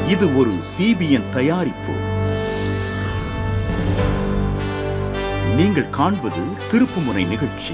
இது ஒரு சிபிஎன் தயாரிப்பு நீங்கள் காண்பது திருப்புமுனை நிகழ்ச்சி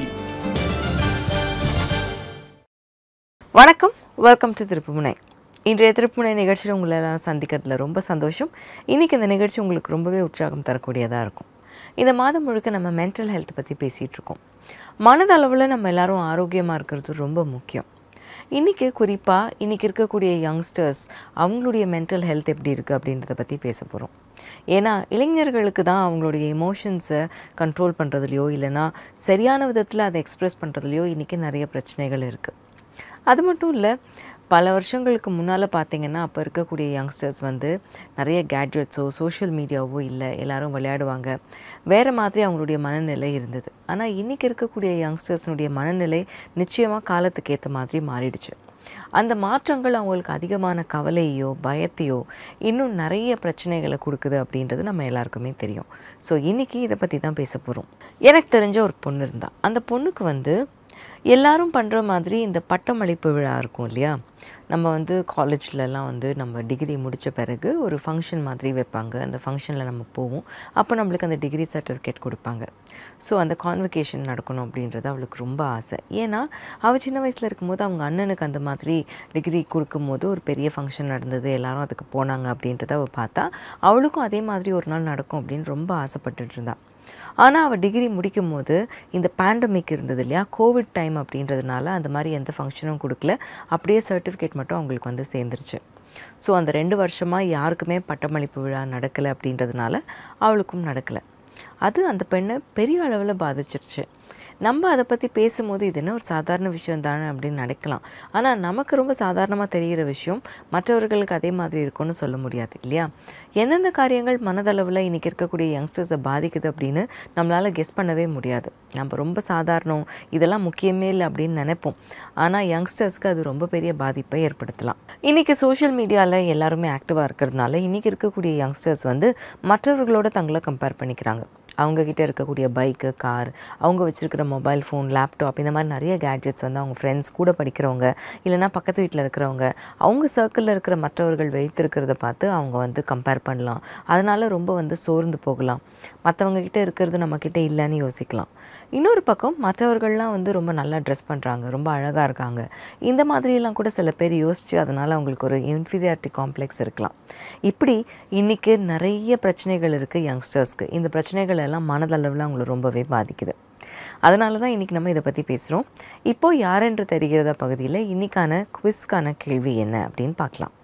வணக்கம் வெல்கம் டு திருப்புமுனை இன்றைய திருப்புமுனை நிகழ்ச்சியில் உங்களை எல்லாம் சந்திக்கிறதுல ரொம்ப சந்தோஷம் இன்றைக்கி இந்த நிகழ்ச்சி உங்களுக்கு ரொம்பவே உற்சாகம் தரக்கூடியதாக இருக்கும் இந்த மாதம் முழுக்க நம்ம மென்டல் ஹெல்த் பற்றி பேசிகிட்டு இருக்கோம் மனதளவில் நம்ம எல்லாரும் ஆரோக்கியமாக இருக்கிறது ரொம்ப முக்கியம் இன்றைக்கி குறிப்பாக இன்றைக்கி இருக்கக்கூடிய யங்ஸ்டர்ஸ் அவங்களுடைய மென்டல் ஹெல்த் எப்படி இருக்குது அப்படின்றத பற்றி பேச போகிறோம் ஏன்னா இளைஞர்களுக்கு தான் அவங்களுடைய எமோஷன்ஸை கண்ட்ரோல் பண்ணுறதுலையோ இல்லைன்னா சரியான விதத்தில் அதை எக்ஸ்ப்ரெஸ் பண்ணுறதுலையோ இன்றைக்கி நிறைய பிரச்சனைகள் இருக்குது அது மட்டும் இல்லை பல வருஷங்களுக்கு முன்னால் பார்த்தீங்கன்னா அப்போ இருக்கக்கூடிய யங்ஸ்டர்ஸ் வந்து நிறைய கேட்ஜெட்ஸோ சோஷியல் மீடியாவோ இல்லை எல்லாரும் விளையாடுவாங்க வேறு மாதிரி அவங்களுடைய மனநிலை இருந்தது ஆனால் இன்றைக்கி இருக்கக்கூடிய யங்ஸ்டர்ஸினுடைய மனநிலை நிச்சயமாக காலத்துக்கு ஏற்ற மாதிரி மாறிடுச்சு அந்த மாற்றங்கள் அவங்களுக்கு அதிகமான கவலையோ பயத்தையோ இன்னும் நிறைய பிரச்சனைகளை கொடுக்குது அப்படின்றது நம்ம எல்லாருக்குமே தெரியும் ஸோ இன்றைக்கி இதை பற்றி தான் பேச போகிறோம் எனக்கு தெரிஞ்ச ஒரு பொண்ணு இருந்தா அந்த பொண்ணுக்கு வந்து எல்லாரும் பண்ணுற மாதிரி இந்த பட்டமளிப்பு விழா இருக்கும் இல்லையா நம்ம வந்து காலேஜ்லலாம் வந்து நம்ம டிகிரி முடித்த பிறகு ஒரு ஃபங்க்ஷன் மாதிரி வைப்பாங்க அந்த ஃபங்க்ஷனில் நம்ம போவோம் அப்போ நம்மளுக்கு அந்த டிகிரி சர்டிஃபிகேட் கொடுப்பாங்க ஸோ அந்த கான்வெகேஷன் நடக்கணும் அப்படின்றது அவளுக்கு ரொம்ப ஆசை ஏன்னா அவள் சின்ன வயசில் இருக்கும்போது அவங்க அண்ணனுக்கு அந்த மாதிரி டிகிரி கொடுக்கும்போது ஒரு பெரிய ஃபங்க்ஷன் நடந்தது எல்லாரும் அதுக்கு போனாங்க அப்படின்றத அவள் பார்த்தா அவளுக்கும் அதே மாதிரி ஒரு நாள் நடக்கும் அப்படின்னு ரொம்ப ஆசைப்பட்டுட்டு இருந்தா ஆனால் அவள் டிகிரி முடிக்கும் போது இந்த பேண்டமிக் இருந்தது இல்லையா கோவிட் டைம் அப்படின்றதுனால அந்த மாதிரி எந்த ஃபங்க்ஷனும் கொடுக்கல அப்படியே சர்டிஃபிகேட் மட்டும் அவங்களுக்கு வந்து சேர்ந்துருச்சு ஸோ அந்த ரெண்டு வருஷமாக யாருக்குமே பட்டமளிப்பு விழா நடக்கலை அப்படின்றதுனால அவளுக்கும் நடக்கலை அது அந்த பெண்ணை பெரிய அளவில் பாதிச்சிருச்சு நம்ம அதை பற்றி பேசும்போது இது என்ன ஒரு சாதாரண விஷயம் தானே அப்படின்னு நினைக்கலாம் ஆனால் நமக்கு ரொம்ப சாதாரணமாக தெரிகிற விஷயம் மற்றவர்களுக்கு அதே மாதிரி இருக்கும்னு சொல்ல முடியாது இல்லையா எந்தெந்த காரியங்கள் மனதளவில் இன்றைக்கி இருக்கக்கூடிய யங்ஸ்டர்ஸை பாதிக்குது அப்படின்னு நம்மளால் கெஸ் பண்ணவே முடியாது நம்ம ரொம்ப சாதாரணம் இதெல்லாம் முக்கியமே இல்லை அப்படின்னு நினைப்போம் ஆனால் யங்ஸ்டர்ஸ்க்கு அது ரொம்ப பெரிய பாதிப்பை ஏற்படுத்தலாம் இன்றைக்கி சோஷியல் மீடியாவில் எல்லாருமே ஆக்டிவாக இருக்கிறதுனால இன்றைக்கி இருக்கக்கூடிய யங்ஸ்டர்ஸ் வந்து மற்றவர்களோட தங்களை கம்பேர் பண்ணிக்கிறாங்க அவங்கக்கிட்ட இருக்கக்கூடிய பைக்கு கார் அவங்க வச்சுருக்கிற மொபைல் ஃபோன் லேப்டாப் இந்த மாதிரி நிறைய கேட்ஜெட்ஸ் வந்து அவங்க ஃப்ரெண்ட்ஸ் கூட படிக்கிறவங்க இல்லைனா பக்கத்து வீட்டில் இருக்கிறவங்க அவங்க சர்க்கிளில் இருக்கிற மற்றவர்கள் வைத்திருக்கிறத பார்த்து அவங்க வந்து கம்பேர் பண்ணலாம் அதனால் ரொம்ப வந்து சோர்ந்து போகலாம் மற்றவங்க கிட்ட இருக்கிறது நம்மக்கிட்ட இல்லைன்னு யோசிக்கலாம் இன்னொரு பக்கம் மற்றவர்கள்லாம் வந்து ரொம்ப நல்லா ட்ரெஸ் பண்ணுறாங்க ரொம்ப அழகாக இருக்காங்க இந்த மாதிரியெல்லாம் கூட சில பேர் யோசித்து அதனால் அவங்களுக்கு ஒரு இன்ஃபீரியாரிட்டி காம்ப்ளெக்ஸ் இருக்கலாம் இப்படி இன்றைக்கி நிறைய பிரச்சனைகள் இருக்குது யங்ஸ்டர்ஸ்க்கு இந்த பிரச்சனைகள் எல்லாம் மனதளவில் அவங்களை ரொம்பவே பாதிக்குது அதனால தான் இன்றைக்கி நம்ம இதை பற்றி பேசுகிறோம் இப்போது யாரென்று தெரிகிறத பகுதியில் இன்றைக்கான குவிஸ்க்கான கேள்வி என்ன அப்படின்னு பார்க்கலாம்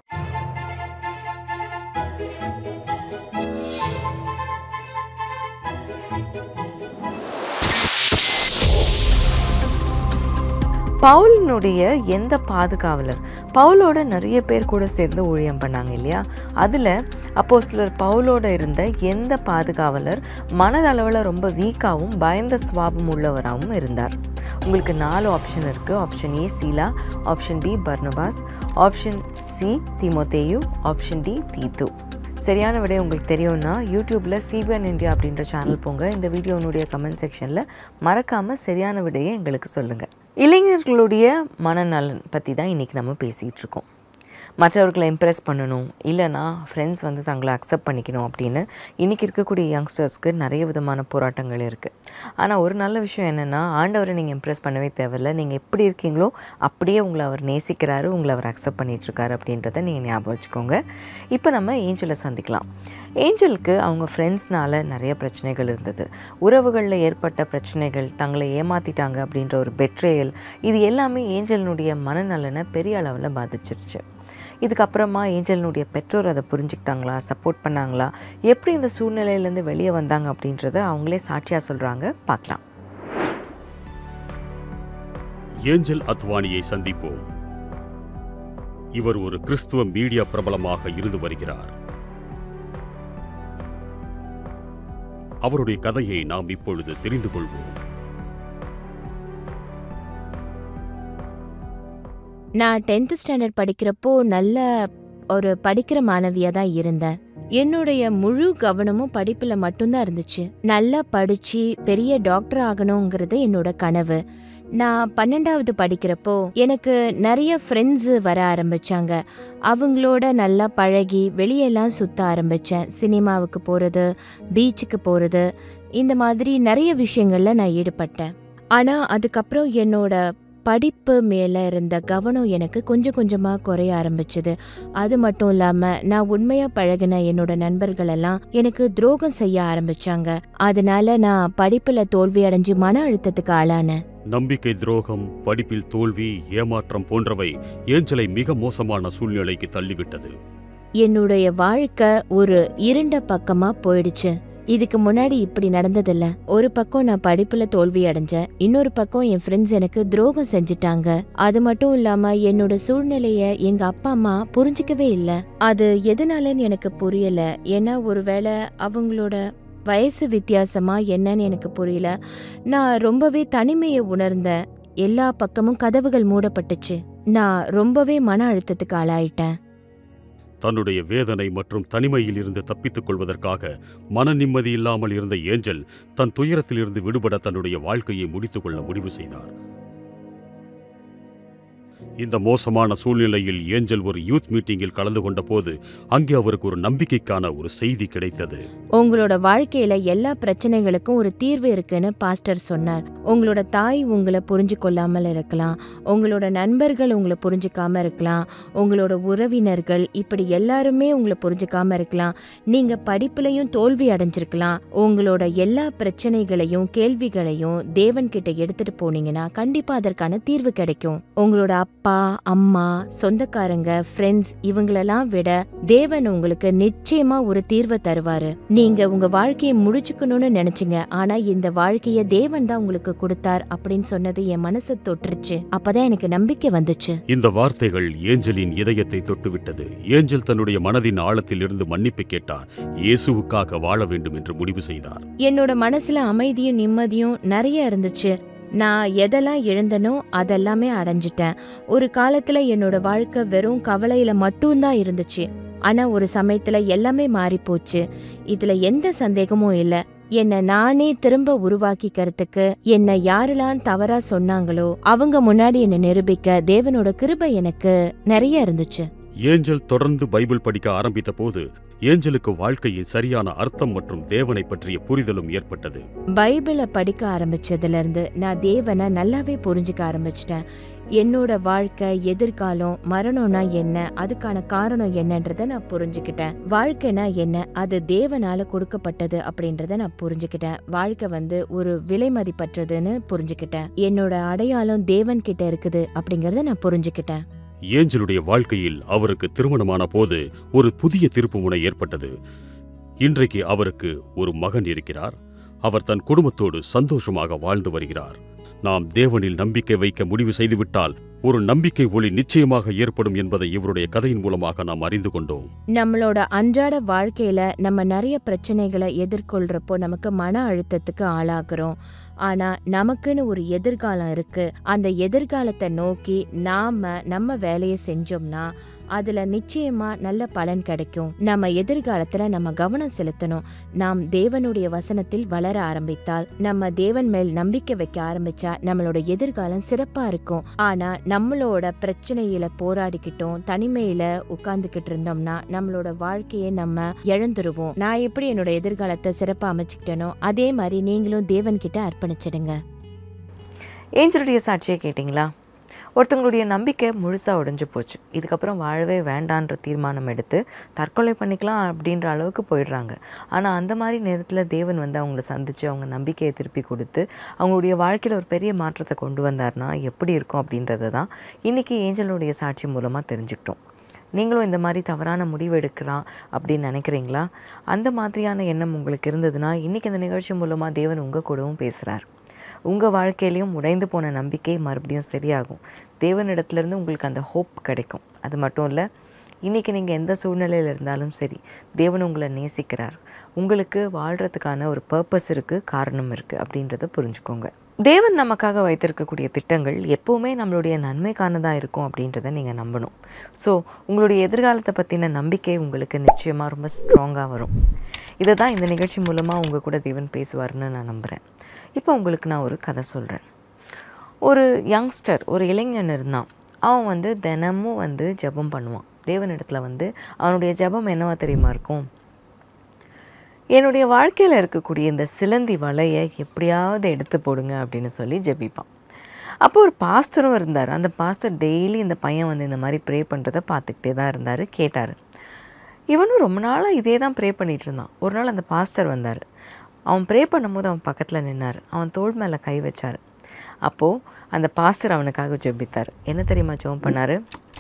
பவுலினுடைய எந்த பாதுகாவலர் பவுலோட நிறைய பேர் கூட சேர்ந்து ஊழியம் பண்ணாங்க இல்லையா அதில் அப்போ சிலர் பவுலோட இருந்த எந்த பாதுகாவலர் மனதளவில் ரொம்ப வீக்காகவும் பயந்த சுவாபம் உள்ளவராகவும் இருந்தார் உங்களுக்கு நாலு ஆப்ஷன் இருக்குது ஆப்ஷன் ஏ சீலா option B Barnabas option C திமோத்தேயு ஆப்ஷன் டி தீத்து சரியான விடை உங்களுக்கு தெரியும்னா யூடியூப்பில் சிபிஎன் இந்தியா அப்படின்ற சேனல் போங்க இந்த வீடியோனுடைய கமெண்ட் செக்ஷனில் மறக்காமல் சரியான விடையை எங்களுக்கு சொல்லுங்கள் இளைஞர்களுடைய மனநலன் பற்றி தான் இன்றைக்கி நம்ம பேசிகிட்டு இருக்கோம் மற்றவர்களை இம்ப்ரெஸ் பண்ணணும் இல்லைனா ஃப்ரெண்ட்ஸ் வந்து தங்களை அக்செப்ட் பண்ணிக்கணும் அப்படின்னு இன்றைக்கி இருக்கக்கூடிய யங்ஸ்டர்ஸ்க்கு நிறைய விதமான போராட்டங்கள் இருக்குது ஆனால் ஒரு நல்ல விஷயம் என்னென்னா ஆண்டவரை நீங்கள் இம்ப்ரெஸ் பண்ணவே தேவையில்ல நீங்கள் எப்படி இருக்கீங்களோ அப்படியே உங்களை அவர் நேசிக்கிறாரு உங்களை அவர் அக்செப்ட் பண்ணிகிட்ருக்காரு அப்படின்றத நீங்கள் ஞாபகம் வச்சுக்கோங்க இப்போ நம்ம ஏஞ்சலை சந்திக்கலாம் ஏஞ்சலுக்கு அவங்க ஃப்ரெண்ட்ஸ்னால நிறைய பிரச்சனைகள் இருந்தது உறவுகளில் ஏற்பட்ட பிரச்சனைகள் தங்களை ஏமாற்றிட்டாங்க அப்படின்ற ஒரு பெட்ரேயல் இது எல்லாமே ஏஞ்சலினுடைய மனநலனை பெரிய அளவில் பாதிச்சிருச்சு இதுக்கப்புறமா ஏஞ்சலினுடைய பெற்றோர் அதை புரிஞ்சுக்கிட்டாங்களா சப்போர்ட் பண்ணாங்களா எப்படி இந்த சூழ்நிலையிலேருந்து வெளியே வந்தாங்க அப்படின்றத அவங்களே சாட்சியாக சொல்கிறாங்க பார்க்கலாம் ஏஞ்சல் அத்வானியை சந்திப்போம் இவர் ஒரு கிறிஸ்துவ மீடியா பிரபலமாக இருந்து வருகிறார் அவருடைய கதையை நாம் இப்பொழுது தெரிந்து கொள்வோம் நான் டென்த் ஸ்டாண்டர்ட் படிக்கிறப்போ நல்ல ஒரு படிக்கிற மாணவியா தான் இருந்தேன் என்னுடைய முழு கவனமும் படிப்புல மட்டும்தான் இருந்துச்சு நல்லா படிச்சு பெரிய டாக்டர் ஆகணுங்கிறது என்னோட கனவு நான் பன்னெண்டாவது படிக்கிறப்போ எனக்கு நிறைய ஃப்ரெண்ட்ஸு வர ஆரம்பிச்சாங்க அவங்களோட நல்லா பழகி வெளியெல்லாம் சுத்த ஆரம்பிச்சேன் சினிமாவுக்கு போறது பீச்சுக்கு போறது இந்த மாதிரி நிறைய விஷயங்கள்ல நான் ஈடுபட்டேன் ஆனா அதுக்கப்புறம் என்னோட படிப்பு மேல இருந்த கவனம் எனக்கு கொஞ்சம் கொஞ்சமா குறைய ஆரம்பிச்சது அது மட்டும் இல்லாம நான் உண்மையா பழகின என்னோட நண்பர்கள் எல்லாம் எனக்கு துரோகம் செய்ய ஆரம்பிச்சாங்க அதனால நான் படிப்புல தோல்வி அடைஞ்சு மன அழுத்தத்துக்கு ஆளானேன் நம்பிக்கை துரோகம் படிப்பில் தோல்வி ஏமாற்றம் போன்றவை ஏஞ்சலை மிக மோசமான சூழ்நிலைக்கு தள்ளிவிட்டது என்னுடைய வாழ்க்கை ஒரு இருண்ட பக்கமா போயிடுச்சு இதுக்கு முன்னாடி இப்படி நடந்ததில்ல ஒரு பக்கம் நான் படிப்புல தோல்வி அடைஞ்சேன் இன்னொரு பக்கம் என் ஃப்ரெண்ட்ஸ் எனக்கு துரோகம் செஞ்சுட்டாங்க அது மட்டும் இல்லாம என்னோட சூழ்நிலைய எங்க அப்பா அம்மா புரிஞ்சிக்கவே இல்ல அது எதனாலன்னு எனக்கு புரியல ஏன்னா ஒருவேளை அவங்களோட வயசு வித்தியாசமா என்னன்னு எனக்கு புரியல நான் ரொம்பவே தனிமையை உணர்ந்தேன் எல்லா பக்கமும் கதவுகள் மூடப்பட்டுச்சு நான் ரொம்பவே மன அழுத்தத்துக்கு ஆளாயிட்டேன் தன்னுடைய வேதனை மற்றும் தனிமையில் இருந்து தப்பித்துக் கொள்வதற்காக மன நிம்மதி இல்லாமல் இருந்த ஏஞ்சல் தன் துயரத்திலிருந்து விடுபட தன்னுடைய வாழ்க்கையை முடித்துக் கொள்ள முடிவு செய்தார் இந்த மோசமான சூழ்நிலையில் ஏஞ்சல் ஒரு யூத் மீட்டிங்கில் கலந்து கொண்ட போது அங்கே அவருக்கு ஒரு நம்பிக்கைக்கான ஒரு செய்தி கிடைத்தது உங்களோட வாழ்க்கையில எல்லா பிரச்சனைகளுக்கும் ஒரு தீர்வு இருக்குன்னு பாஸ்டர் சொன்னார் உங்களோட தாய் உங்களை புரிஞ்சு கொள்ளாமல் இருக்கலாம் உங்களோட நண்பர்கள் உங்களை புரிஞ்சுக்காம இருக்கலாம் உங்களோட உறவினர்கள் இப்படி எல்லாருமே உங்களை புரிஞ்சுக்காம இருக்கலாம் நீங்க படிப்புலயும் தோல்வி அடைஞ்சிருக்கலாம் உங்களோட எல்லா பிரச்சனைகளையும் கேள்விகளையும் தேவன் கிட்ட எடுத்துட்டு போனீங்கன்னா கண்டிப்பா அதற்கான தீர்வு கிடைக்கும் உங்களோட அப்பா அம்மா சொந்தக்காரங்க ஃப்ரெண்ட்ஸ் இவங்களெல்லாம் விட தேவன் உங்களுக்கு நிச்சயமா ஒரு தீர்வை தருவாரு நீங்க உங்க வாழ்க்கையை முடிச்சுக்கணும்னு நினைச்சீங்க ஆனா இந்த வாழ்க்கைய தேவன் தான் உங்களுக்கு கொடுத்தார் அப்படின்னு சொன்னது என் மனசை தொட்டுருச்சு அப்பதான் எனக்கு நம்பிக்கை வந்துச்சு இந்த வார்த்தைகள் ஏஞ்சலின் இதயத்தை தொட்டுவிட்டது ஏஞ்சல் தன்னுடைய மனதின் ஆழத்தில் இருந்து மன்னிப்பு கேட்டார் இயேசுவுக்காக வாழ வேண்டும் என்று முடிவு செய்தார் என்னோட மனசுல அமைதியும் நிம்மதியும் நிறைய இருந்துச்சு நான் எதெல்லாம் இழந்தனோ அதெல்லாமே அடைஞ்சிட்டேன் ஒரு காலத்துல என்னோட வாழ்க்கை வெறும் கவலையில மட்டும்தான் இருந்துச்சு ஆனா ஒரு சமயத்துல எல்லாமே மாறி போச்சு இதுல எந்த சந்தேகமும் இல்ல என்னை நானே திரும்ப உருவாக்கிக்கிறதுக்கு என்னை யாரெல்லாம் தவறா சொன்னாங்களோ அவங்க முன்னாடி என்னை நிரூபிக்க தேவனோட கிருபை எனக்கு நிறைய இருந்துச்சு ஏஞ்சல் தொடர்ந்து பைபிள் படிக்க ஆரம்பித்த போது ஏஞ்சலுக்கு வாழ்க்கையின் சரியான அர்த்தம் மற்றும் தேவனை பற்றிய புரிதலும் ஏற்பட்டது பைபிளை படிக்க ஆரம்பிச்சதுல இருந்து நான் தேவனை நல்லாவே புரிஞ்சுக்க ஆரம்பிச்சிட்டேன் என்னோட வாழ்க்கை எதிர்காலம் மரணம்னா என்ன அதுக்கான காரணம் என்னன்றத நான் புரிஞ்சுக்கிட்டேன் வாழ்க்கைனா என்ன அது தேவனால கொடுக்கப்பட்டது அப்படின்றத நான் புரிஞ்சுக்கிட்டேன் வாழ்க்கை வந்து ஒரு விலை மதிப்பற்றதுன்னு புரிஞ்சுக்கிட்டேன் என்னோட அடையாளம் தேவன் கிட்ட இருக்குது அப்படிங்கறத நான் புரிஞ்சுக்கிட்டேன் ஏஞ்சலுடைய வாழ்க்கையில் அவருக்கு திருமணமான போது ஒரு புதிய திருப்புமுனை ஏற்பட்டது இன்றைக்கு அவருக்கு ஒரு மகன் இருக்கிறார் அவர் தன் குடும்பத்தோடு சந்தோஷமாக வாழ்ந்து வருகிறார் நாம் தேவனில் நம்பிக்கை வைக்க முடிவு செய்துவிட்டால் ஒரு நம்பிக்கை ஒளி நிச்சயமாக ஏற்படும் என்பதை இவருடைய கதையின் மூலமாக நாம் அறிந்து கொண்டோம் நம்மளோட அன்றாட வாழ்க்கையில நம்ம நிறைய பிரச்சனைகளை எதிர்கொள்றப்போ நமக்கு மன அழுத்தத்துக்கு ஆளாகிறோம் ஆனா நமக்குன்னு ஒரு எதிர்காலம் இருக்கு அந்த எதிர்காலத்தை நோக்கி நாம நம்ம வேலையை செஞ்சோம்னா அதுல நிச்சயமா நல்ல பலன் கிடைக்கும் நம்ம எதிர்காலத்துல நம்ம கவனம் செலுத்தணும் நாம் தேவனுடைய வசனத்தில் வளர ஆரம்பித்தால் நம்ம தேவன் மேல் நம்பிக்கை வைக்க ஆரம்பிச்சா நம்மளோட எதிர்காலம் சிறப்பா இருக்கும் ஆனா நம்மளோட பிரச்சனையில போராடிக்கிட்டோம் தனிமையில உட்கார்ந்துகிட்டு இருந்தோம்னா நம்மளோட வாழ்க்கையை நம்ம இழந்துருவோம் நான் எப்படி என்னோட எதிர்காலத்தை சிறப்பா அமைச்சுக்கிட்டேனோ அதே மாதிரி நீங்களும் தேவன் கிட்ட அர்ப்பணிச்சிடுங்க ஏஞ்சலுடைய சாட்சியை கேட்டிங்களா ஒருத்தவங்களுடைய நம்பிக்கை முழுசாக உடைஞ்சு போச்சு இதுக்கப்புறம் வாழவே வேண்டான்ற தீர்மானம் எடுத்து தற்கொலை பண்ணிக்கலாம் அப்படின்ற அளவுக்கு போயிடுறாங்க ஆனால் அந்த மாதிரி நேரத்தில் தேவன் வந்து அவங்கள சந்தித்து அவங்க நம்பிக்கையை திருப்பி கொடுத்து அவங்களுடைய வாழ்க்கையில் ஒரு பெரிய மாற்றத்தை கொண்டு வந்தார்னா எப்படி இருக்கும் அப்படின்றத தான் இன்றைக்கி ஏஞ்சலுடைய சாட்சி மூலமாக தெரிஞ்சுக்கிட்டோம் நீங்களும் இந்த மாதிரி தவறான முடிவு எடுக்கலாம் அப்படின்னு நினைக்கிறீங்களா அந்த மாதிரியான எண்ணம் உங்களுக்கு இருந்ததுன்னா இன்றைக்கி இந்த நிகழ்ச்சி மூலமாக தேவன் உங்கள் கூடவும் பேசுகிறார் உங்கள் வாழ்க்கையிலையும் உடைந்து போன நம்பிக்கை மறுபடியும் சரியாகும் தேவனிடத்துலேருந்து உங்களுக்கு அந்த ஹோப் கிடைக்கும் அது மட்டும் இல்லை இன்றைக்கி நீங்கள் எந்த சூழ்நிலையில் இருந்தாலும் சரி தேவன் உங்களை நேசிக்கிறார் உங்களுக்கு வாழ்கிறதுக்கான ஒரு பர்பஸ் இருக்குது காரணம் இருக்குது அப்படின்றத புரிஞ்சுக்கோங்க தேவன் நமக்காக வைத்திருக்கக்கூடிய திட்டங்கள் எப்போவுமே நம்மளுடைய நன்மைக்கானதாக இருக்கும் அப்படின்றத நீங்கள் நம்பணும் ஸோ உங்களுடைய எதிர்காலத்தை பற்றின நம்பிக்கை உங்களுக்கு நிச்சயமாக ரொம்ப ஸ்ட்ராங்காக வரும் இதை தான் இந்த நிகழ்ச்சி மூலமாக உங்கள் கூட தேவன் பேசுவார்னு நான் நம்புகிறேன் இப்போ உங்களுக்கு நான் ஒரு கதை சொல்கிறேன் ஒரு யங்ஸ்டர் ஒரு இளைஞன் இருந்தான் அவன் வந்து தினமும் வந்து ஜெபம் பண்ணுவான் தேவனிடத்தில் வந்து அவனுடைய ஜெபம் என்னவா தெரியுமா இருக்கும் என்னுடைய வாழ்க்கையில் இருக்கக்கூடிய இந்த சிலந்தி வலையை எப்படியாவது எடுத்து போடுங்க அப்படின்னு சொல்லி ஜெபிப்பான் அப்போ ஒரு பாஸ்டரும் இருந்தார் அந்த பாஸ்டர் டெய்லி இந்த பையன் வந்து இந்த மாதிரி ப்ரே பண்ணுறதை பார்த்துக்கிட்டே தான் இருந்தார் கேட்டார் இவனும் ரொம்ப நாளாக இதே தான் ப்ரே பண்ணிகிட்டு இருந்தான் ஒரு நாள் அந்த பாஸ்டர் வந்தார் அவன் ப்ரே பண்ணும்போது அவன் பக்கத்தில் நின்னார் அவன் தோள் மேலே கை வச்சார் அப்போது அந்த பாஸ்டர் அவனுக்காக ஜெபித்தார் என்ன தெரியுமா ஜெபம் பண்ணார்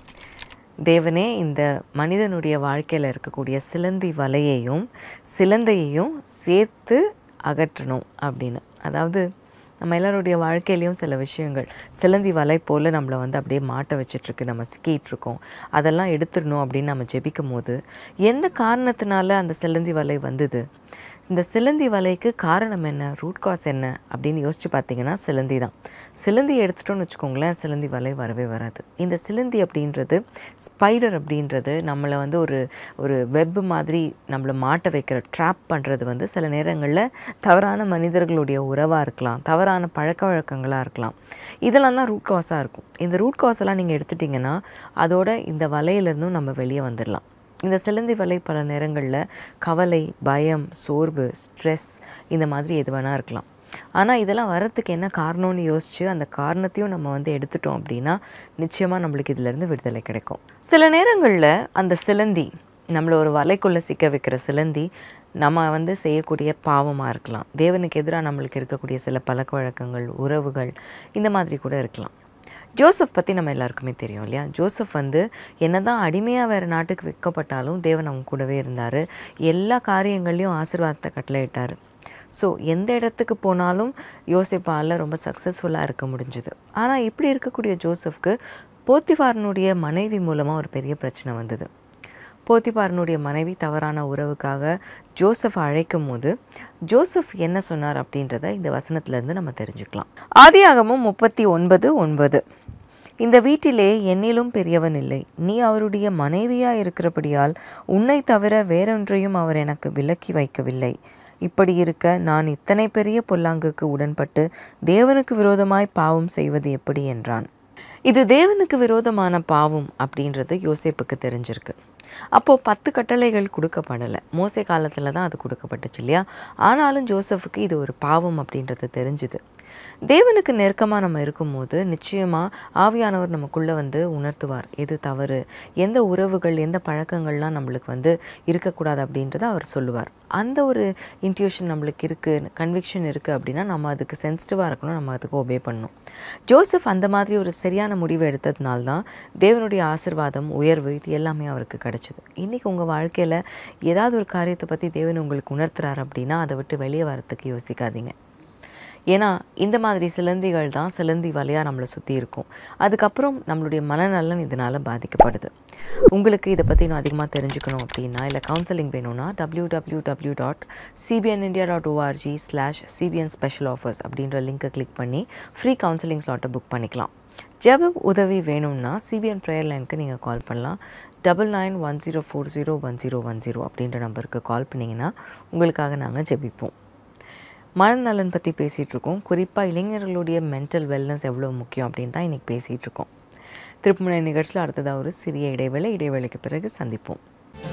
தேவனே இந்த மனிதனுடைய வாழ்க்கையில் இருக்கக்கூடிய சிலந்தி வலையையும் சிலந்தையையும் சேர்த்து அகற்றணும் அப்படின்னு அதாவது நம்ம எல்லாருடைய வாழ்க்கையிலையும் சில விஷயங்கள் சிலந்தி வலை போல் நம்மளை வந்து அப்படியே மாட்ட வச்சிட்ருக்கு நம்ம சிக்கிட்டு இருக்கோம் அதெல்லாம் எடுத்துடணும் அப்படின்னு நம்ம ஜெபிக்கும் போது எந்த காரணத்தினால அந்த சிலந்தி வலை வந்தது இந்த சிலந்தி வலைக்கு காரணம் என்ன ரூட் காஸ் என்ன அப்படின்னு யோசிச்சு பார்த்தீங்கன்னா சிலந்தி தான் சிலந்தி எடுத்துட்டோம்னு வச்சுக்கோங்களேன் சிலந்தி வலை வரவே வராது இந்த சிலந்தி அப்படின்றது ஸ்பைடர் அப்படின்றது நம்மளை வந்து ஒரு ஒரு வெப் மாதிரி நம்மளை மாட்ட வைக்கிற ட்ராப் பண்ணுறது வந்து சில நேரங்களில் தவறான மனிதர்களுடைய உறவாக இருக்கலாம் தவறான பழக்க வழக்கங்களாக இருக்கலாம் இதெல்லாம் தான் ரூட் காஸாக இருக்கும் இந்த ரூட் காஸ் எல்லாம் நீங்கள் எடுத்துட்டிங்கன்னா அதோட இந்த வலையிலேருந்தும் நம்ம வெளியே வந்துடலாம் இந்த சிலந்தி வலை பல நேரங்களில் கவலை பயம் சோர்வு ஸ்ட்ரெஸ் இந்த மாதிரி எது வேணால் இருக்கலாம் ஆனால் இதெல்லாம் வரத்துக்கு என்ன காரணம்னு யோசித்து அந்த காரணத்தையும் நம்ம வந்து எடுத்துட்டோம் அப்படின்னா நிச்சயமாக நம்மளுக்கு இதிலேருந்து விடுதலை கிடைக்கும் சில நேரங்களில் அந்த சிலந்தி நம்மளை ஒரு வலைக்குள்ளே சிக்க வைக்கிற சிலந்தி நம்ம வந்து செய்யக்கூடிய பாவமாக இருக்கலாம் தேவனுக்கு எதிராக நம்மளுக்கு இருக்கக்கூடிய சில பழக்க வழக்கங்கள் உறவுகள் இந்த மாதிரி கூட இருக்கலாம் ஜோசப் பற்றி நம்ம எல்லாருக்குமே தெரியும் இல்லையா ஜோசப் வந்து என்னதான் அடிமையாக வேறு நாட்டுக்கு விற்கப்பட்டாலும் தேவன் அவங்க கூடவே இருந்தார் எல்லா காரியங்கள்லையும் ஆசீர்வாதத்தை கட்டளையிட்டார் ஸோ எந்த இடத்துக்கு போனாலும் யோசிப்பால் ரொம்ப சக்ஸஸ்ஃபுல்லாக இருக்க முடிஞ்சுது ஆனால் இப்படி இருக்கக்கூடிய ஜோசப்க்கு போத்திஃபாரனுடைய மனைவி மூலமாக ஒரு பெரிய பிரச்சனை வந்தது போத்திபாரனுடைய மனைவி தவறான உறவுக்காக ஜோசப் அழைக்கும் போது ஜோசப் என்ன சொன்னார் அப்படின்றத இந்த வசனத்திலேருந்து நம்ம தெரிஞ்சுக்கலாம் ஆதியாகமும் முப்பத்தி ஒன்பது ஒன்பது இந்த வீட்டிலே என்னிலும் பெரியவன் இல்லை நீ அவருடைய மனைவியா இருக்கிறபடியால் உன்னை தவிர வேறொன்றையும் அவர் எனக்கு விலக்கி வைக்கவில்லை இப்படி இருக்க நான் இத்தனை பெரிய பொல்லாங்குக்கு உடன்பட்டு தேவனுக்கு விரோதமாய் பாவம் செய்வது எப்படி என்றான் இது தேவனுக்கு விரோதமான பாவம் அப்படின்றது யோசேப்புக்கு தெரிஞ்சிருக்கு அப்போது பத்து கட்டளைகள் கொடுக்கப்படலை மோசே காலத்தில் தான் அது கொடுக்கப்பட்டுச்சு இல்லையா ஆனாலும் ஜோசஃபுக்கு இது ஒரு பாவம் அப்படின்றது தெரிஞ்சுது தேவனுக்கு நெருக்கமாக நம்ம இருக்கும்போது நிச்சயமாக ஆவியானவர் நமக்குள்ளே வந்து உணர்த்துவார் எது தவறு எந்த உறவுகள் எந்த பழக்கங்கள்லாம் நம்மளுக்கு வந்து இருக்கக்கூடாது அப்படின்றத அவர் சொல்லுவார் அந்த ஒரு இன்ட்யூஷன் நம்மளுக்கு இருக்குது கன்விக்ஷன் இருக்குது அப்படின்னா நம்ம அதுக்கு சென்சிட்டிவாக இருக்கணும் நம்ம அதுக்கு ஒபே பண்ணணும் ஜோசப் அந்த மாதிரி ஒரு சரியான முடிவு எடுத்ததுனால தான் தேவனுடைய ஆசிர்வாதம் உயர்வு இது எல்லாமே அவருக்கு கிடச்சிது இன்றைக்கி உங்கள் வாழ்க்கையில் ஏதாவது ஒரு காரியத்தை பற்றி தேவன் உங்களுக்கு உணர்த்துறாரு அப்படின்னா அதை விட்டு வெளியே வரத்துக்கு யோசிக்காதீங்க ஏன்னா இந்த மாதிரி சிலந்திகள் தான் சிலந்தி வலையாக நம்மளை சுற்றி இருக்கும் அதுக்கப்புறம் நம்மளுடைய மனநலன் இதனால் பாதிக்கப்படுது உங்களுக்கு இதை பற்றி இன்னும் அதிகமாக தெரிஞ்சுக்கணும் அப்படின்னா இல்லை கவுன்சிலிங் வேணும்னா W W W dot CBN India dot ORG slash CBN special offers அப்படின்ற லிங்க்கை கிளிக் பண்ணி ஃப்ரீ கவுன்சிலிங் ஸ்லாட்டை புக் பண்ணிக்கலாம் ஜெப உதவி வேணும்னா சிபிஎன் ப்ரேயர் லைனுக்கு நீங்கள் கால் பண்ணலாம் double nine one zero four zero one zero one zero அப்படின்ற நம்பருக்கு கால் பண்ணிங்கன்னா உங்களுக்காக நாங்கள் ஜெபிப்போம் மனநலன் பற்றி பேசிகிட்டு இருக்கோம் குறிப்பாக இளைஞர்களுடைய மென்டல் வெல்னஸ் எவ்வளோ முக்கியம் அப்படின்னு தான் இன்றைக்கி பேசிகிட்டு இருக்கோம் திருப்புமுனை நிகழ்ச்சியில் அடுத்ததாக ஒரு சிறிய இடைவேளை இடைவேளைக்கு பிறகு சந்திப்போம்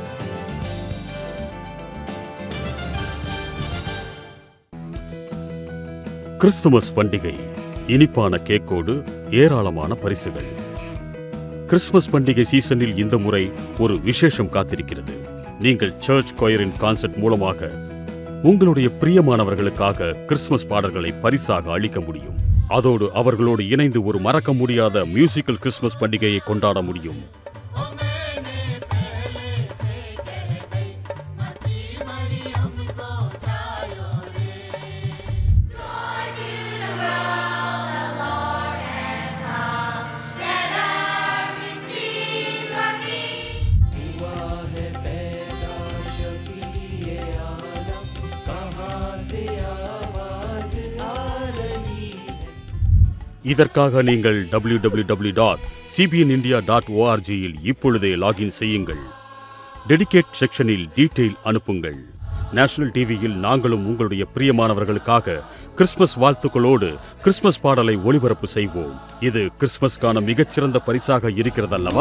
கிறிஸ்துமஸ் பண்டிகை இனிப்பான கேக்கோடு ஏராளமான பரிசுகள் கிறிஸ்துமஸ் பண்டிகை சீசனில் இந்த முறை ஒரு விசேஷம் காத்திருக்கிறது நீங்கள் சர்ச் கொயரின் கான்சர்ட் மூலமாக உங்களுடைய பிரியமானவர்களுக்காக கிறிஸ்துமஸ் பாடல்களை பரிசாக அளிக்க முடியும் அதோடு அவர்களோடு இணைந்து ஒரு மறக்க முடியாத மியூசிக்கல் கிறிஸ்துமஸ் பண்டிகையை கொண்டாட முடியும் இதற்காக நீங்கள் W W W dot CBN India dot ஓஆர்ஜியில் இப்பொழுதே லாகின் செய்யுங்கள் டெடிகேட் செக்ஷனில் டீட்டெயில் அனுப்புங்கள் நேஷனல் டிவியில் நாங்களும் உங்களுடைய பிரியமானவர்களுக்காக கிறிஸ்மஸ் வாழ்த்துக்களோடு கிறிஸ்மஸ் பாடலை ஒளிபரப்பு செய்வோம் இது கிறிஸ்மஸ்க்கான மிகச்சிறந்த பரிசாக இருக்கிறதல்லவா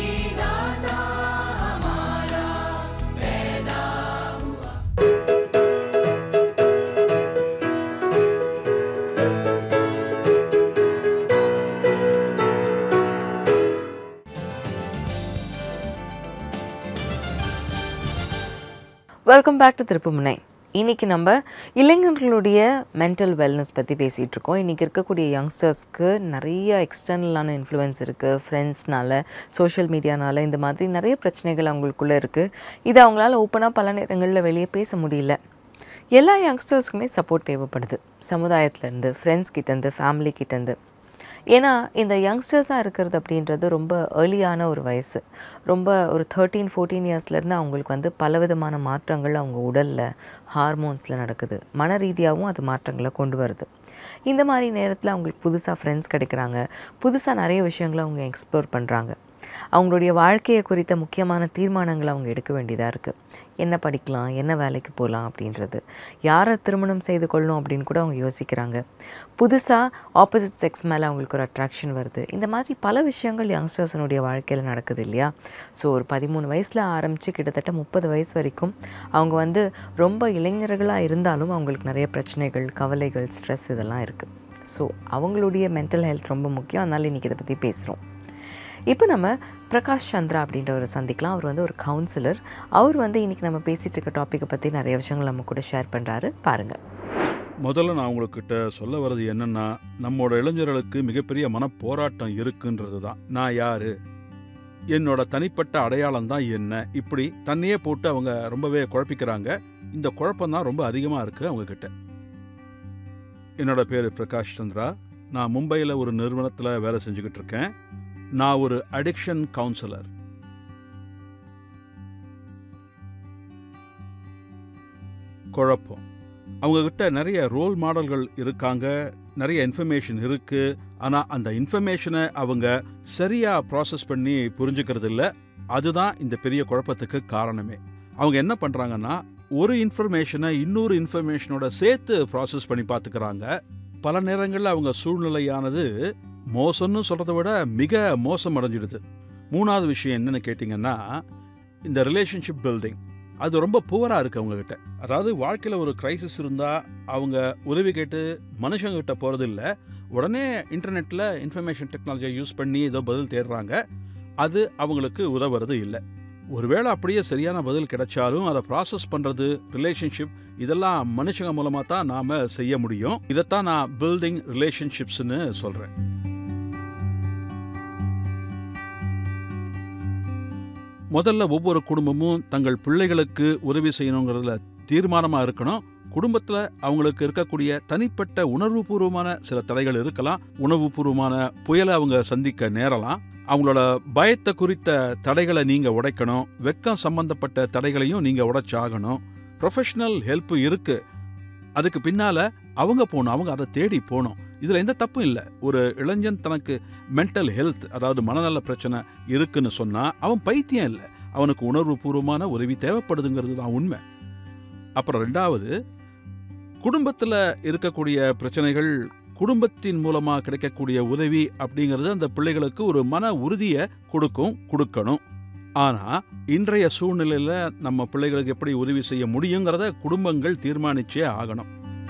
வெல்கம் பேக் டு திருப்புமுனை இன்னைக்கு நம்ம இளைஞர்களுடைய மென்டல் வெல்னஸ் பற்றி பேசிகிட்டு இருக்கோம் இன்றைக்கி இருக்கக்கூடிய யங்ஸ்டர்ஸ்க்கு நிறைய எக்ஸ்டர்னலான இன்ஃப்ளூயன்ஸ் இருக்குது ஃப்ரெண்ட்ஸ்னால சோஷியல் மீடியானால இந்த மாதிரி நிறைய பிரச்சனைகள் அவங்களுக்குள்ளே இருக்குது இது அவங்களால ஓப்பனாக பல நேரங்களில் வெளியே பேச முடியல எல்லா யங்ஸ்டர்ஸ்க்குமே சப்போர்ட் தேவைப்படுது சமுதாயத்துலேருந்து ஃப்ரெண்ட்ஸ் கிட்டேருந்து ஃபேமிலி கிட்டேருந்து ஏன்னா இந்த யங்ஸ்டர்ஸாக இருக்கிறது அப்படின்றது ரொம்ப ஏர்லியான ஒரு வயசு ரொம்ப ஒரு தேர்ட்டீன் ஃபோர்டீன் இயர்ஸ்லேருந்து அவங்களுக்கு வந்து பலவிதமான மாற்றங்கள் அவங்க உடலில் ஹார்மோன்ஸில் நடக்குது மன ரீதியாகவும் அது மாற்றங்களை கொண்டு வருது இந்த மாதிரி நேரத்தில் அவங்களுக்கு புதுசாக ஃப்ரெண்ட்ஸ் கிடைக்கிறாங்க புதுசாக நிறைய விஷயங்களை அவங்க எக்ஸ்ப்ளோர் பண்ணுறாங்க அவங்களுடைய வாழ்க்கையை குறித்த முக்கியமான தீர்மானங்களை அவங்க எடுக்க வேண்டியதாக இருக்குது என்ன படிக்கலாம் என்ன வேலைக்கு போகலாம் அப்படின்றது யாரை திருமணம் செய்து கொள்ளணும் அப்படின்னு கூட அவங்க யோசிக்கிறாங்க புதுசாக ஆப்போசிட் செக்ஸ் மேலே அவங்களுக்கு ஒரு அட்ராக்ஷன் வருது இந்த மாதிரி பல விஷயங்கள் யங்ஸ்டர்ஸனுடைய வாழ்க்கையில் நடக்குது இல்லையா ஸோ ஒரு பதிமூணு வயசில் ஆரம்பித்து கிட்டத்தட்ட முப்பது வயசு வரைக்கும் அவங்க வந்து ரொம்ப இளைஞர்களாக இருந்தாலும் அவங்களுக்கு நிறைய பிரச்சனைகள் கவலைகள் ஸ்ட்ரெஸ் இதெல்லாம் இருக்குது ஸோ அவங்களுடைய மென்டல் ஹெல்த் ரொம்ப முக்கியம் அதனால் இன்றைக்கி இதை பற்றி பேசுகிறோம் இப்போ நம்ம பிரகாஷ் சந்திரா அப்படின்றவரை சந்திக்கலாம் அவர் வந்து ஒரு கவுன்சிலர் அவர் வந்து இன்றைக்கி நம்ம பேசிகிட்டு இருக்க டாப்பிக்கை பற்றி நிறைய விஷயங்கள் நம்ம கூட ஷேர் பண்ணுறாரு பாருங்கள் முதல்ல நான் உங்ககிட்ட சொல்ல வர்றது என்னன்னா நம்மோட இளைஞர்களுக்கு மிகப்பெரிய மனப்போராட்டம் இருக்குன்றது தான் நான் யாரு என்னோட தனிப்பட்ட அடையாளம் தான் என்ன இப்படி தன்னையே போட்டு அவங்க ரொம்பவே குழப்பிக்கிறாங்க இந்த குழப்பம் தான் ரொம்ப அதிகமாக இருக்கு அவங்க கிட்ட என்னோட பேர் பிரகாஷ் சந்திரா நான் மும்பையில் ஒரு நிறுவனத்தில் வேலை செஞ்சுக்கிட்டு இருக்கேன் நான் ஒரு அடிக்ஷன் கவுன்சிலர் குழப்பம் அவங்க கிட்ட நிறைய ரோல் மாடல்கள் இருக்காங்க நிறைய இன்ஃபர்மேஷன் இருக்கு ஆனா அந்த இன்ஃபர்மேஷனை அவங்க சரியா ப்ராசஸ் பண்ணி புரிஞ்சுக்கிறது இல்ல அதுதான் இந்த பெரிய குழப்பத்துக்கு காரணமே அவங்க என்ன பண்றாங்கன்னா ஒரு இன்ஃபர்மேஷனை இன்னொரு இன்ஃபர்மேஷனோட சேர்த்து ப்ராசஸ் பண்ணி பார்த்துக்கிறாங்க பல நேரங்களில் அவங்க சூழ்நிலையானது மோசம்னு சொல்றதை விட மிக மோசம் அடைஞ்சிடுது மூணாவது விஷயம் என்னன்னு கேட்டிங்கன்னா இந்த ரிலேஷன்ஷிப் பில்டிங் அது ரொம்ப புவராக இருக்கு அவங்க கிட்ட அதாவது வாழ்க்கையில் ஒரு கிரைசிஸ் இருந்தால் அவங்க உதவி கேட்டு மனுஷங்கிட்ட போகிறது இல்லை உடனே இன்டர்நெட்டில் இன்ஃபர்மேஷன் டெக்னாலஜியை யூஸ் பண்ணி ஏதோ பதில் தேடுறாங்க அது அவங்களுக்கு உதவுறது இல்லை ஒருவேளை அப்படியே சரியான பதில் கிடைச்சாலும் அதை ப்ராசஸ் பண்ணுறது ரிலேஷன்ஷிப் இதெல்லாம் மனுஷங்க மூலமாக தான் நாம் செய்ய முடியும் இதைத்தான் நான் பில்டிங் ரிலேஷன்ஷிப்ஸ்னு சொல்கிறேன் முதல்ல ஒவ்வொரு குடும்பமும் தங்கள் பிள்ளைகளுக்கு உதவி செய்யணுங்கிறதுல தீர்மானமா இருக்கணும் குடும்பத்துல அவங்களுக்கு இருக்கக்கூடிய தனிப்பட்ட உணர்வுபூர்வமான சில தடைகள் இருக்கலாம் உணர்வுபூர்வமான புயலை அவங்க சந்திக்க நேரலாம் அவங்களோட பயத்தை குறித்த தடைகளை நீங்க உடைக்கணும் வெக்கம் சம்பந்தப்பட்ட தடைகளையும் நீங்க உடைச்சாகணும் ப்ரொஃபஷனல் ஹெல்ப் இருக்கு அதுக்கு பின்னால அவங்க போகணும் அவங்க அதை தேடி போகணும் இதுல எந்த தப்பும் இல்லை ஒரு இளைஞன் தனக்கு மென்டல் ஹெல்த் அதாவது மனநல பிரச்சனை இருக்குன்னு சொன்னா அவன் பைத்தியம் இல்லை அவனுக்கு உணர்வு பூர்வமான உதவி தேவைப்படுதுங்கிறது தான் உண்மை அப்புறம் ரெண்டாவது குடும்பத்தில் இருக்கக்கூடிய பிரச்சனைகள் குடும்பத்தின் மூலமாக கிடைக்கக்கூடிய உதவி அப்படிங்கிறது அந்த பிள்ளைகளுக்கு ஒரு மன உறுதியை கொடுக்கும் கொடுக்கணும் ஆனால் இன்றைய சூழ்நிலையில் நம்ம பிள்ளைகளுக்கு எப்படி உதவி செய்ய முடியுங்கிறத குடும்பங்கள் தீர்மானிச்சே ஆகணும்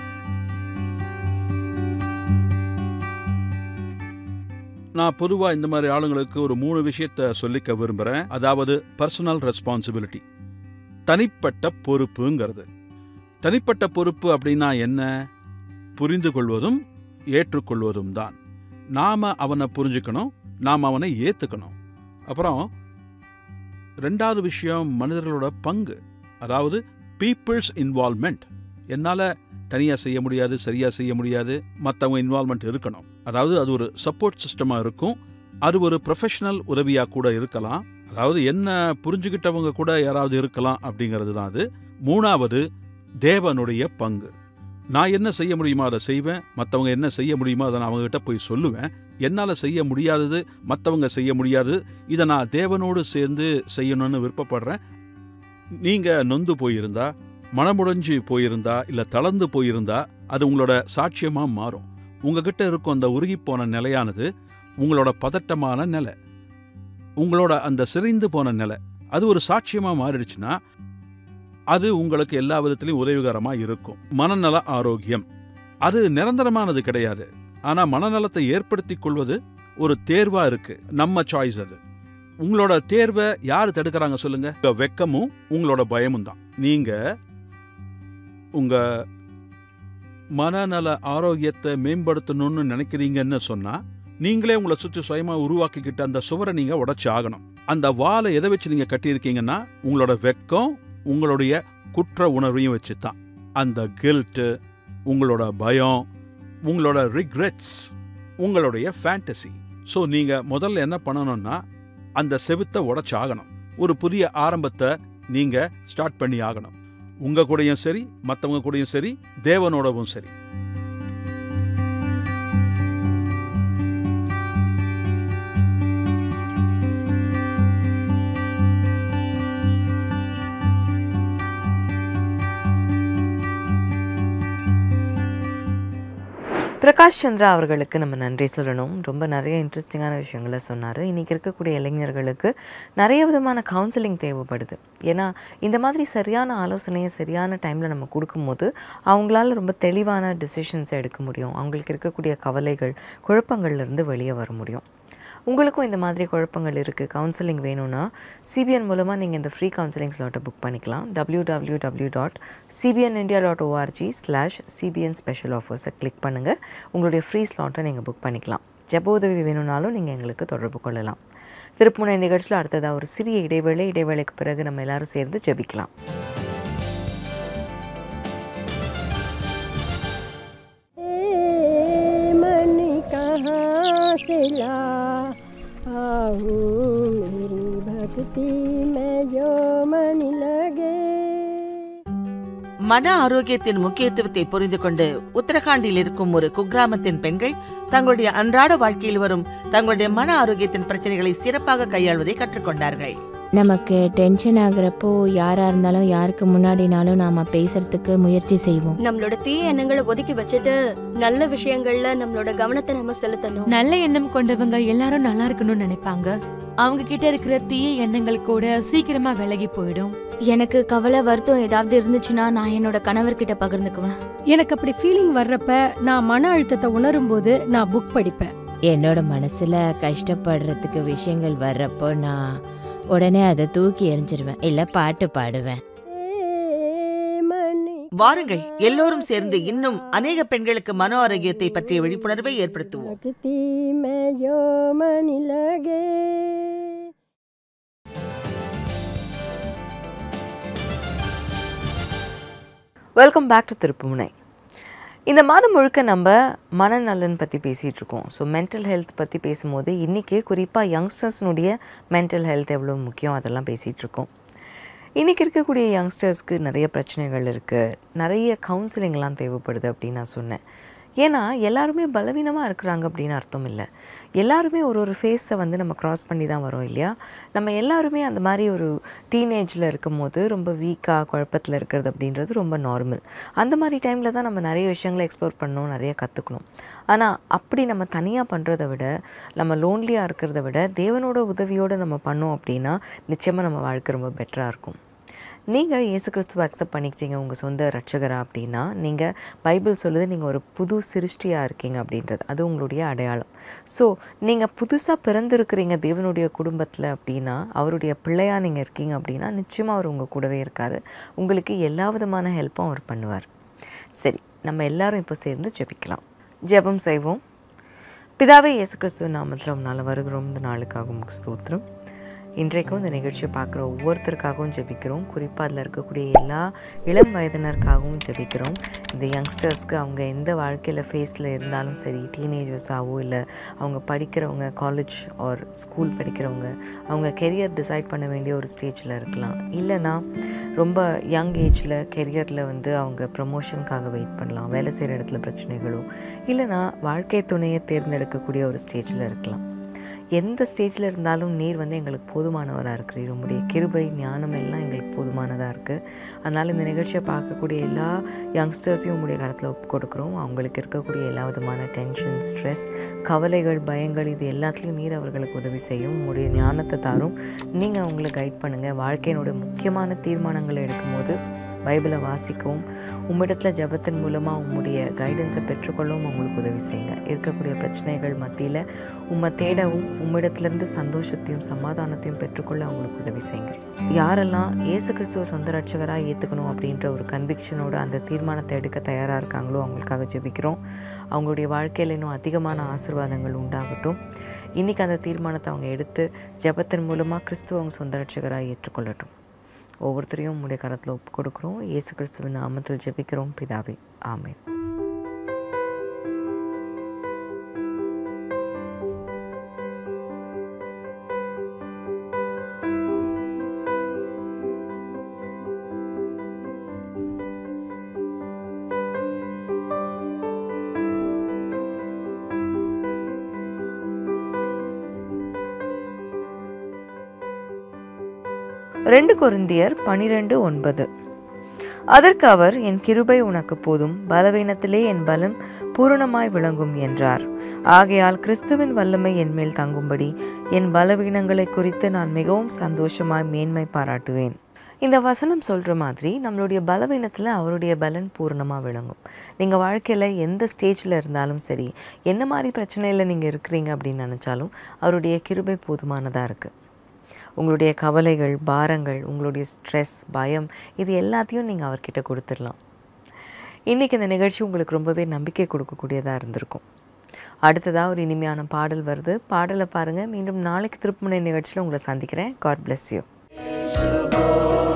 நான் பொதுவாக இந்த மாதிரி ஆளுங்களுக்கு ஒரு மூணு விஷயத்த சொல்லிக்க விரும்புகிறேன் அதாவது பர்சனல் ரெஸ்பான்சிபிலிட்டி தனிப்பட்ட பொறுப்புங்கிறது தனிப்பட்ட பொறுப்பு அப்படின்னா என்ன புரிந்து கொள்வதும் ஏற்றுக்கொள்வதும் தான் நாம அவனை புரிஞ்சுக்கணும் நாம் அவனை ஏத்துக்கணும் அப்புறம் ரெண்டாவது விஷயம் மனிதர்களோட பங்கு அதாவது பீப்புள்ஸ் இன்வால்மெண்ட் என்னால் தனியாக செய்ய முடியாது சரியாக செய்ய முடியாது மற்றவங்க இன்வால்மெண்ட் இருக்கணும் அதாவது அது ஒரு சப்போர்ட் சிஸ்டமாக இருக்கும் அது ஒரு ப்ரொஃபஷனல் உதவியாக கூட இருக்கலாம் அதாவது என்ன புரிஞ்சுக்கிட்டவங்க கூட யாராவது இருக்கலாம் அப்படிங்கிறது தான் அது மூணாவது தேவனுடைய பங்கு நான் என்ன செய்ய முடியுமோ அதை செய்வேன் மற்றவங்க என்ன செய்ய முடியுமோ அதை நான் அவங்ககிட்ட போய் சொல்லுவேன் என்னால் செய்ய முடியாதது மற்றவங்க செய்ய முடியாது இதை நான் தேவனோடு சேர்ந்து செய்யணும்னு விருப்பப்படுறேன் நீங்கள் நொந்து போயிருந்தா மனமுடைஞ்சு போயிருந்தா இல்ல தளர்ந்து போயிருந்தா அது உங்களோட சாட்சியமா மாறும் உங்ககிட்ட இருக்கும் அந்த உருகி போன நிலையானது உங்களோட பதட்டமான நிலை உங்களோட அந்த சிதைந்து போன நிலை அது ஒரு சாட்சியமா மாறிடுச்சுன்னா அது உங்களுக்கு எல்லா விதத்திலையும் உதவிகரமா இருக்கும் மனநல ஆரோக்கியம் அது நிரந்தரமானது கிடையாது ஆனா மனநலத்தை ஏற்படுத்திக் கொள்வது ஒரு தேர்வா இருக்கு நம்ம சாய்ஸ் அது உங்களோட தேர்வை யார் தடுக்கிறாங்க சொல்லுங்க உங்க வெக்கமும் உங்களோட பயமும் தான் நீங்க உங்க மனநல ஆரோக்கியத்தை மேம்படுத்தணும்னு நினைக்கிறீங்கன்னு சொன்னா நீங்களே உங்களை சுற்றி சுயமா உருவாக்கிக்கிட்ட அந்த சுவரை நீங்க உடைச்சு ஆகணும் அந்த வாலை எதை வச்சு நீங்க கட்டியிருக்கீங்கன்னா உங்களோட வெக்கம் உங்களுடைய குற்ற உணர்வையும் வச்சு தான் அந்த கில்ட்டு உங்களோட பயம் உங்களோட ரிக்ரெட்ஸ் உங்களுடைய ஃபேண்டசி ஸோ நீங்க முதல்ல என்ன பண்ணணும்னா அந்த செவுத்தை உடைச்சு ஆகணும் ஒரு புதிய ஆரம்பத்தை நீங்க ஸ்டார்ட் பண்ணி ஆகணும் உங்க கூடயும் சரி மற்றவங்க கூடயும் சரி தேவனோடவும் சரி பிரகாஷ் சந்திரா அவர்களுக்கு நம்ம நன்றி சொல்லணும் ரொம்ப நிறைய இன்ட்ரெஸ்டிங்கான விஷயங்களை சொன்னார் இன்றைக்கி இருக்கக்கூடிய இளைஞர்களுக்கு நிறைய விதமான கவுன்சிலிங் தேவைப்படுது ஏன்னா இந்த மாதிரி சரியான ஆலோசனையை சரியான டைமில் நம்ம கொடுக்கும்போது அவங்களால ரொம்ப தெளிவான டிசிஷன்ஸை எடுக்க முடியும் அவங்களுக்கு இருக்கக்கூடிய கவலைகள் குழப்பங்கள்லேருந்து வெளியே வர முடியும் உங்களுக்கும் இந்த மாதிரி குழப்பங்கள் இருக்குது கவுன்சிலிங் வேணும்னா சிபிஎன் மூலமாக நீங்கள் இந்த ஃப்ரீ கவுன்சிலிங் ஸ்லாட்டை புக் பண்ணிக்கலாம் W W W dot CBN India dot ORG slash CBN special ஆஃபர்ஸை கிளிக் பண்ணுங்கள் உங்களுடைய ஃப்ரீ ஸ்லாட்டை நீங்கள் புக் பண்ணிக்கலாம் ஜெப உதவி வேணும்னாலும் நீங்கள் எங்களுக்கு தொடர்பு கொள்ளலாம் திருப்புனை நிகழ்ச்சியில் அடுத்ததாக ஒரு சிறிய இடைவேளை இடைவேளைக்கு பிறகு நம்ம எல்லாரும் சேர்ந்து ஜெபிக்கலாம் ए, मन कहाँ से ला आऊँ मेरी भक्ति में जो मन लगे மன ஆரோக்கியத்தின் முக்கியத்துவத்தை புரிந்து கொண்டு உத்தரகாண்டில் இருக்கும் ஒரு குக்கிராமத்தின் பெண்கள் தங்களுடைய அன்றாட வாழ்க்கையில் வரும் தங்களுடைய மன ஆரோக்கியத்தின் பிரச்சனைகளை சிறப்பாக கையாள்வதை கற்றுக்கொண்டார்கள் நமக்கு டென்ஷன் ஆகுறப்போ யாரா இருந்தாலும் யாருக்கு முன்னாடினாலும் நாம பேசுறதுக்கு முயற்சி செய்வோம் நம்மளோட தீய எண்ணங்களை ஒதுக்கி வச்சுட்டு நல்ல விஷயங்கள்ல நம்மளோட கவனத்தை நம்ம செலுத்தணும் நல்ல எண்ணம் கொண்டவங்க எல்லாரும் நல்லா இருக்கணும்னு நினைப்பாங்க அவங்க கிட்ட இருக்கிற தீய எண்ணங்கள் கூட சீக்கிரமா விலகி போயிடும் எனக்கு கவலை வருத்தம் ஏதாவது இருந்துச்சுன்னா நான் என்னோட கணவர்கிட்ட பகிர்ந்துக்குவேன் எனக்கு அப்படி ஃபீலிங் வர்றப்ப நான் மன அழுத்தத்தை உணரும் போது நான் புக் படிப்பேன் என்னோட மனசுல கஷ்டப்படுறதுக்கு விஷயங்கள் வர்றப்போ நான் உடனே அதை தூக்கி எறிஞ்சிருவேன் இல்ல பாட்டு பாடுவேன் ए, मन வாருங்கள் எல்லோரும் சேர்ந்து இன்னும் அநேக பெண்களுக்கு மன ஆரோக்கியத்தை பற்றிய விழிப்புணர்வை ஏற்படுத்துவோம் भक्ति में जो मन लगे வெல்கம் பேக் டு திருப்புமுனை இந்த மாதம் முழுக்க நம்ம மனநலன் பற்றி பேசிகிட்டு இருக்கோம் ஸோ மென்டல் ஹெல்த் பற்றி பேசும்போது இன்றைக்கி குறிப்பாக யங்ஸ்டர்ஸ்னுடைய மென்டல் ஹெல்த் எவ்வளோ முக்கியம் அதெல்லாம் பேசிகிட்டு இருக்கோம் இன்றைக்கி இருக்கக்கூடிய யங்ஸ்டர்ஸ்க்கு நிறைய பிரச்சனைகள் இருக்குது நிறைய கவுன்சிலிங்லாம் தேவைப்படுது அப்படின்னு நான் சொன்னேன் ஏன்னா எல்லாருமே பலவீனமாக இருக்கிறாங்க அப்படின்னு அர்த்தம் இல்லை எல்லாருமே ஒரு ஒரு ஃபேஸை வந்து நம்ம க்ராஸ் பண்ணி தான் வரோம் இல்லையா நம்ம எல்லாருமே அந்த மாதிரி ஒரு டீனேஜில் இருக்கும்போது ரொம்ப வீக்காக குழப்பத்தில் இருக்கிறது அப்படின்றது ரொம்ப நார்மல் அந்த மாதிரி டைமில் தான் நம்ம நிறைய விஷயங்களை எக்ஸ்ப்ளோர் பண்ணணும் நிறைய கற்றுக்கணும் ஆனால் அப்படி நம்ம தனியாக பண்ணுறத விட நம்ம லோன்லியாக இருக்கிறத விட தேவனோட உதவியோடு நம்ம பண்ணோம் அப்படின்னா நிச்சயமாக நம்ம வாழ்க்கை ரொம்ப பெட்டராக இருக்கும் நீங்கள் இயேசு கிறிஸ்துவை அக்செப்ட் பண்ணிக்கிட்டீங்க உங்கள் சொந்த ரட்சகரா அப்படின்னா நீங்கள் பைபிள் சொல்லுது நீங்கள் ஒரு புது சிருஷ்டியாக இருக்கீங்க அப்படின்றது அது உங்களுடைய அடையாளம் ஸோ நீங்கள் புதுசாக பிறந்திருக்கிறீங்க தேவனுடைய குடும்பத்தில் அப்படின்னா அவருடைய பிள்ளையாக நீங்கள் இருக்கீங்க அப்படின்னா நிச்சயமாக அவர் உங்கள் கூடவே இருக்கார் உங்களுக்கு எல்லா விதமான ஹெல்ப்பும் அவர் பண்ணுவார் சரி நம்ம எல்லாரும் இப்போ சேர்ந்து ஜெபிக்கலாம் ஜெபம் செய்வோம் பிதாவே இயேசு கிறிஸ்துவ நாமத்தில் உன்னால் வருகிறோம் இந்த நாளுக்காக உங்களுக்கு ஸ்தோத்திரம் இன்றைக்கும் இந்த நிகழ்ச்சியை பார்க்குற ஒவ்வொருத்தருக்காகவும் ஜெபிக்கிறோம் குறிப்பாக அதில் இருக்கக்கூடிய எல்லா இளம் வயதினருக்காகவும் ஜெபிக்கிறோம் இந்த யங்ஸ்டர்ஸ்க்கு அவங்க எந்த வாழ்க்கையில் ஃபேஸில் இருந்தாலும் சரி டீனேஜர்ஸாகவோ இல்லை அவங்க படிக்கிறவங்க காலேஜ் ஆர் ஸ்கூல் படிக்கிறவங்க அவங்க கெரியர் டிசைட் பண்ண வேண்டிய ஒரு ஸ்டேஜில் இருக்கலாம் இல்லைன்னா ரொம்ப யங் ஏஜில் கெரியரில் வந்து அவங்க ப்ரமோஷனுக்காக வெயிட் பண்ணலாம் வேலை செய்கிற இடத்துல பிரச்சனைகளோ இல்லைன்னா வாழ்க்கை துணையை தேர்ந்தெடுக்கக்கூடிய ஒரு ஸ்டேஜில் இருக்கலாம் எந்த ஸ்டேஜில் இருந்தாலும் நீர் வந்து எங்களுக்கு போதுமானவராக இருக்கிறீர் உங்களுடைய கிருபை ஞானம் எல்லாம் எங்களுக்கு போதுமானதாக இருக்குது அதனால் இந்த நிகழ்ச்சியை பார்க்கக்கூடிய எல்லா யங்ஸ்டர்ஸையும் உங்களுடைய கரத்தில் ஒப்பு கொடுக்குறோம் அவங்களுக்கு இருக்கக்கூடிய எல்லா விதமான டென்ஷன் ஸ்ட்ரெஸ் கவலைகள் பயங்கள் இது எல்லாத்துலேயும் நீர் அவர்களுக்கு உதவி செய்யும் உங்களுடைய ஞானத்தை தாரும் நீங்கள் அவங்கள கைட் பண்ணுங்கள் வாழ்க்கையினுடைய முக்கியமான தீர்மானங்களை எடுக்கும்போது பைபிளை வாசிக்கவும் உம்மிடத்தில் ஜெபத்தின் மூலமாக உம்முடைய கைடன்ஸை பெற்றுக்கொள்ளவும் உங்களுக்கு உதவி செய்யுங்க இருக்கக்கூடிய பிரச்சனைகள் மத்தியில் உம்மை தேடவும் உம்மிடத்துலேருந்து சந்தோஷத்தையும் சமாதானத்தையும் பெற்றுக்கொள்ள அவங்களுக்கு உதவி செய்யுங்க யாரெல்லாம் இயேசு கிறிஸ்துவ சொந்த ரட்சகராக ஏற்றுக்கணும் அப்படின்ற ஒரு கன்விக்ஷனோட அந்த தீர்மானத்தை எடுக்க தயாராக இருக்காங்களோ அவங்களுக்காக ஜெபிக்கிறோம் அவங்களுடைய வாழ்க்கையில் இன்னும் அதிகமான ஆசீர்வாதங்கள் உண்டாகட்டும் இன்றைக்கி அந்த தீர்மானத்தை அவங்க எடுத்து ஜெபத்தின் மூலமாக கிறிஸ்துவ அவங்க சொந்த ரட்சகராக ஏற்றுக்கொள்ளட்டும் ஒவ்வொருத்தரையும் உங்களுடைய கரத்தில் ஒப்பு கொடுக்குறோம் இயேசு கிறிஸ்துவின் நாமத்தில் ஜெபிக்கிறோம் பிதாவே ஆமென் ரெண்டு கொரிந்தியர் பனிரெண்டு ஒன்பது அதற்கு அவர் என் கிருபை உனக்கு போதும் பலவீனத்திலே என் பலன் பூரணமாய் விளங்கும் என்றார் ஆகையால் கிறிஸ்துவின் வல்லமை என் மேல் தங்கும்படி என் பலவீனங்களை குறித்து நான் மிகவும் சந்தோஷமாய் மேன்மை பாராட்டுவேன் இந்த வசனம் சொல்கிற மாதிரி நம்மளுடைய பலவீனத்தில் அவருடைய பலன் பூரணமாக விளங்கும் நீங்கள் வாழ்க்கையில் எந்த ஸ்டேஜில் இருந்தாலும் சரி என்ன மாதிரி பிரச்சனையில் நீங்கள் இருக்கிறீங்க அப்படின்னு நினச்சாலும் அவருடைய கிருபை போதுமானதாக இருக்குது உங்களுடைய கவலைகள் பாரங்கள் உங்களுடைய ஸ்ட்ரெஸ் பயம் இது எல்லாத்தையும் நீங்கள் அவர்கிட்ட கொடுத்துடலாம் இன்றைக்கி இந்த நிகழ்ச்சி உங்களுக்கு ரொம்பவே நம்பிக்கை கொடுக்கக்கூடியதாக இருந்திருக்கும் அடுத்ததாக ஒரு இனிமையான பாடல் வருது பாடலை பாருங்கள் மீண்டும் நாளைக்கு திருப்புமுனை நிகழ்ச்சியில் உங்களை சந்திக்கிறேன் காட் bless யூ